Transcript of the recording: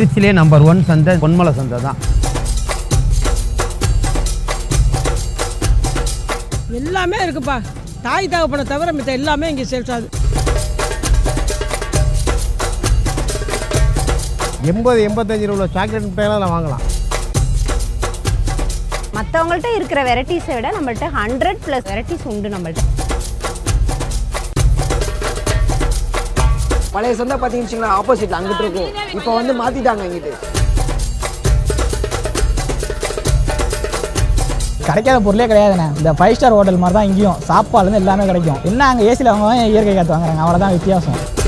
திருச்சியிலே number one சந்தை பொன்மலை சந்தை தான் எல்லாமே இருக்குப்பா தாய் தகப்பனை தவிர மித்த எல்லாமே இங்கே சேல்ஸ் ஆகுது எண்பது எண்பத்தஞ்சில் உள்ள சாக்லேட் மிட்டாயெல்லாம் வாங்கலாம் மற்றவங்கள்ட்ட இருக்கிற வெரைட்டிஸை விட நம்மள்ட்ட ஹண்ட்ரட் ப்ளஸ் வெரைட்டிஸ் உண்டு நம்மள்ட்ட பழைய சந்தை பார்த்தீங்கன்னு வச்சுங்களேன் ஆப்போசிட்ல அங்கிட்டு இருக்கும் இப்போ வந்து மாத்திட்டாங்க இங்கிட்டு கிடைக்காத பொருளே கிடையாதுண்ணே இந்த ஃபைவ் ஸ்டார் ஹோட்டல் மாதிரி தான் இங்கேயும் சாப்பாடுலேருந்து எல்லாமே கிடைக்கும் என்ன அங்கே ஏசியில் வாங்குவாங்க இயற்கை காற்று வாங்குறாங்க அவ்வளோதான் வித்தியாசம்